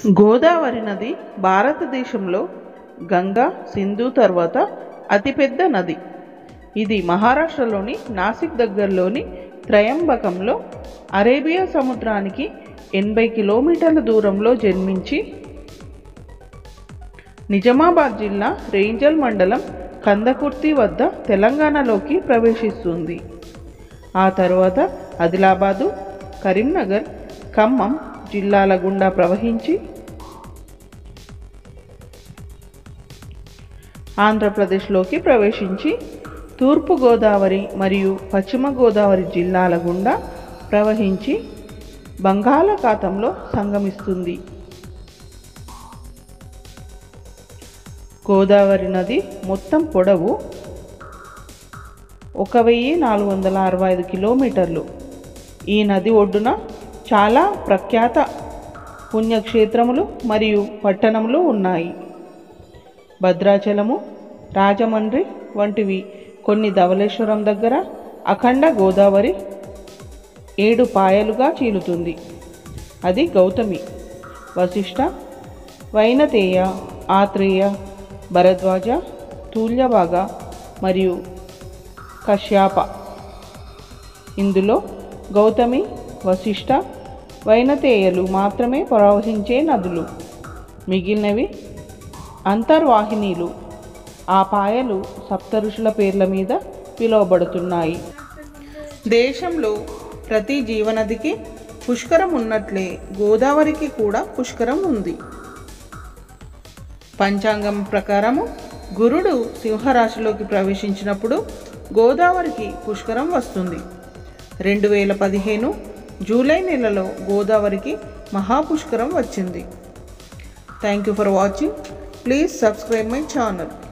గోదావరి నది భారతదేశంలో గంగా సింధు తర్వాత అతిపెద్ద నది ఇది మహారాష్ట్రలోని నాసిక్ దగ్గరలోని త్రయంబకంలో అరేబియా సముద్రానికి ఎనభై కిలోమీటర్ల దూరంలో జన్మించి నిజామాబాద్ జిల్లా రేంజల్ మండలం కందకుర్తి వద్ద తెలంగాణలోకి ప్రవేశిస్తుంది ఆ తర్వాత ఆదిలాబాదు కరీంనగర్ ఖమ్మం జిల్లాల గుండా ప్రవహించి ఆంధ్రప్రదేశ్లోకి ప్రవేశించి తూర్పు గోదావరి మరియు పశ్చిమ గోదావరి జిల్లాల గుండా ప్రవహించి బంగాళాఖాతంలో సంగమిస్తుంది గోదావరి నది మొత్తం పొడవు ఒక వెయ్యి నాలుగు వందల అరవై ఐదు కిలోమీటర్లు ఈ నది ఒడ్డున చాలా ప్రఖ్యాత పుణ్యక్షేత్రములు మరియు పట్టణములు ఉన్నాయి భద్రాచలము రాజమండ్రి వంటివి కొన్ని ధవళేశ్వరం దగ్గర అఖండ గోదావరి ఏడు పాయలుగా చీలుతుంది అది గౌతమి వశిష్ఠ వైనతేయ ఆత్రేయ భరద్వాజ తూల్యభాగ మరియు కశ్యాప ఇందులో గౌతమి వశిష్ఠ వైనతేయలు మాత్రమే ప్రవహించే నదులు మిగిలినవి అంతర్వాహినీలు ఆ పాయలు సప్తఋషుల పేర్ల మీద పిలువబడుతున్నాయి దేశంలో ప్రతి జీవనదికి పుష్కరం ఉన్నట్లే గోదావరికి కూడా పుష్కరం ఉంది పంచాంగం ప్రకారము గురుడు సింహరాశిలోకి ప్రవేశించినప్పుడు గోదావరికి పుష్కరం వస్తుంది రెండు వేల పదిహేను జూలై నెలలో గోదావరికి మహాపుష్కరం వచ్చింది thank you for watching please subscribe my channel